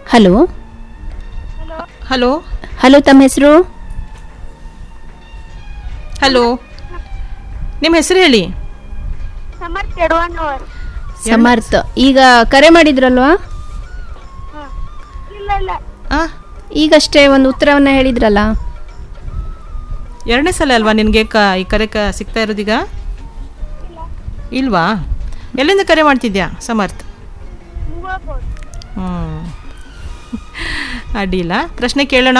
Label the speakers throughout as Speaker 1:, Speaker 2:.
Speaker 1: hello
Speaker 2: hello
Speaker 1: hello ತಮ್ಮ ಹೆಸರು
Speaker 2: hello ನಿಮ್ಮ ಹೆಸರು ಹೇಳಿ
Speaker 3: ಸಮರ್ಥ ಎಡವಣ್ಣವರ್
Speaker 1: ಸಮರ್ಥ ಈಗ ಕರೆ ಮಾಡಿದ್ರಲ್ವಾ
Speaker 3: ಇಲ್ಲ ಇಲ್ಲ
Speaker 2: ಆ
Speaker 1: ಈಗಷ್ಟೇ ಒಂದು ಉತ್ತರವನ್ನು ಹೇಳಿದ್ರಲ್ಲ
Speaker 2: ಎರಡನೇ ಸಲ ಅಲ್ವಾ ನಿನಗೆ ಕ ಈ ಕರೆ ಕ ಸಿಗ್ತಾ ಇರೋದೀಗ ಇಲ್ವಾ ಎಲ್ಲಿಂದ ಕರೆ ಮಾಡ್ತಿದ್ಯಾ ಸಮರ್ಥ್
Speaker 3: ಮೂವಬೋದು
Speaker 2: ಹ್ಞೂ ಅಡ್ಡಿಲ್ಲ ಪ್ರಶ್ನೆ ಕೇಳೋಣ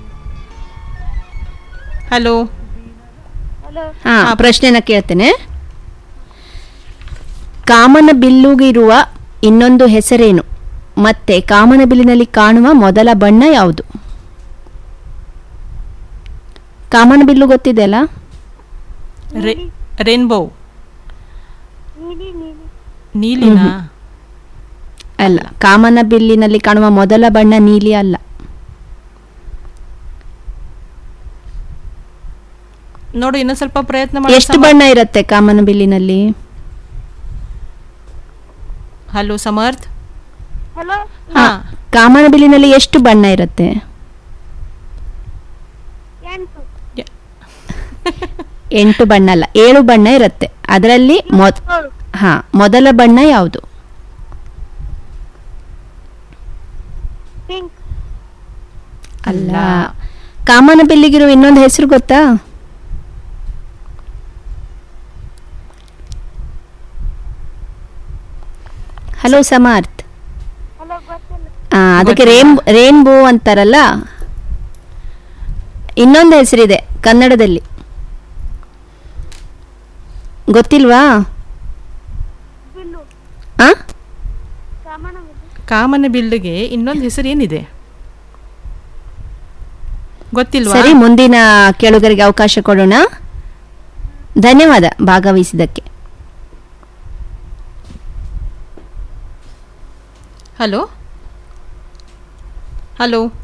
Speaker 2: ಹಲೋ
Speaker 3: ಹಲೋ
Speaker 1: ಹಾ ಪ್ರಶ್ನೆನ ಕೇಳ್ತೇನೆ ಕಾಮನ ಬಿಲ್ಲುಗಿರುವ ಇನ್ನೊಂದು ಹೆಸರೇನು ಮತ್ತೆ ಕಾಮನ ಬಿಲ್ಲಿನಲ್ಲಿ ಕಾಣುವ ಮೊದಲ ಬಣ್ಣ ಯಾವುದು ಕಾಮನ ಬಿಲ್ಲು ಗೊತ್ತಿದೆಯಲ್ಲ
Speaker 2: ರೇ ರೇನ್ಬೋ
Speaker 3: ನೀಲಿ ನೀಲಿ
Speaker 2: ನೀಲಿನಾ
Speaker 1: ಅಲ್ಲ ಕಾಮನ ಬಿಲ್ಲಿನಲ್ಲಿ ಕಾಣುವ ಮೊದಲ ಬಣ್ಣ ನೀಲಿ ಅಲ್ಲ
Speaker 2: ನೋಡು ಇನ್ನೂ ಸ್ವಲ್ಪ ಪ್ರಯತ್ನ ಮಾಡಿ
Speaker 1: ಎಷ್ಟು ಬಣ್ಣ ಇರುತ್ತೆ ಕಾಮನ ಬಿಲ್ಲಿನಲ್ಲಿ
Speaker 2: ಹಲೋ ಸಮರ್ಥ್
Speaker 3: ಹಲೋ
Speaker 2: ಹಾ
Speaker 1: ಕಾಮನ ಬಿಲ್ಲಿನಲ್ಲಿ ಎಷ್ಟು ಬಣ್ಣ ಇರುತ್ತೆ
Speaker 3: ಎಂಟು
Speaker 1: ಎಂಟು ಬಣ್ಣ ಅಲ್ಲ ಏಳು ಬಣ್ಣ ಇರುತ್ತೆ ಅದರಲ್ಲಿ ಮೊದ್
Speaker 3: ಏಳು
Speaker 1: ಹಾ ಮೊದಲ ಬಣ್ಣ ಯಾವುದು
Speaker 3: ಪಿಂಕ್
Speaker 1: ಅಲ್ಲ ಕಾಮನ ಬಿಲ್ಲಿಗಿರುವ ಇನ್ನೊಂದು ಹೆಸರು ಗೊತ್ತಾ ಹಲೋ ಸಮರ್ಥ್
Speaker 3: ಹಲೋ ಗೊತ್ತಿಲ್ಲ
Speaker 1: ಆ, ಅದಕ್ಕೆ ರೇನ್ ರೇನ್ಬೋ ಅಂತಾರಲ್ಲ ಇನ್ನೊಂದು ಹೆಸರಿದೆ ಕನ್ನಡದಲ್ಲಿ ಗೊತ್ತಿಲ್ವಾ
Speaker 3: ಬಿಲ್ಲು
Speaker 1: ಆ
Speaker 3: ಕಾಮನ ಬಿಲ್ಲು
Speaker 2: ಕಾಮನ ಬಿಲ್ಲಿಗೆ ಇನ್ನೊಂದು ಹೆಸರು ಏನಿದೆ ಗೊತ್ತಿಲ್ವಾ
Speaker 1: ಸರಿ ಮುಂದಿನ ಕೇಳುಗರಿಗೆ ಅವಕಾಶ ಕೊಡೋಣ ಧನ್ಯವಾದ ಭಾಗವಹಿಸಿದ್ದಕ್ಕೆ
Speaker 2: ಹಲೋ ಹಲೋ